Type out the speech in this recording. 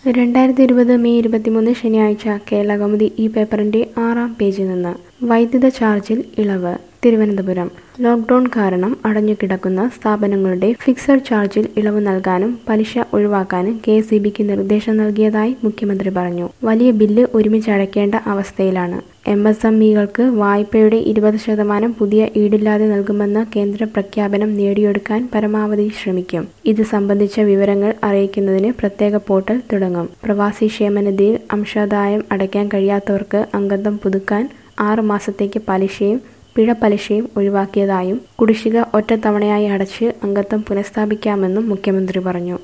രണ്ടായിരത്തി ഇരുപത് മെയ് ഇരുപത്തിമൂന്ന് ശനിയാഴ്ച കേരളകൗമുദി ഈ പേപ്പറിന്റെ ആറാം പേജിൽ നിന്ന് വൈദ്യുത ചാർജിൽ ഇളവ് തിരുവനന്തപുരം ലോക്ഡൌൺ കാരണം അടഞ്ഞുകിടക്കുന്ന സ്ഥാപനങ്ങളുടെ ഫിക്സഡ് ചാർജിൽ ഇളവ് നൽകാനും പലിശ ഒഴിവാക്കാനും കെ എസ് നിർദ്ദേശം നൽകിയതായി മുഖ്യമന്ത്രി പറഞ്ഞു വലിയ ബില്ല് ഒരുമിച്ച് അടയ്ക്കേണ്ട അവസ്ഥയിലാണ് എം എസ് എം ഇകൾക്ക് വായ്പയുടെ ഇരുപത് ശതമാനം പുതിയ ഈടില്ലാതെ നൽകുമെന്ന കേന്ദ്ര പ്രഖ്യാപനം നേടിയെടുക്കാൻ പരമാവധി ശ്രമിക്കും ഇത് സംബന്ധിച്ച വിവരങ്ങൾ അറിയിക്കുന്നതിന് പ്രത്യേക പോർട്ടൽ തുടങ്ങും പ്രവാസി ക്ഷേമനിധിയിൽ അംശാദായം അടയ്ക്കാൻ കഴിയാത്തവർക്ക് അംഗത്വം പുതുക്കാൻ ആറ് മാസത്തേക്ക് പലിശയും പിഴ പലിശയും ഒഴിവാക്കിയതായും കുടിശ്ശിക ഒറ്റത്തവണയായി അടച്ച് അംഗത്വം പുനഃസ്ഥാപിക്കാമെന്നും മുഖ്യമന്ത്രി പറഞ്ഞു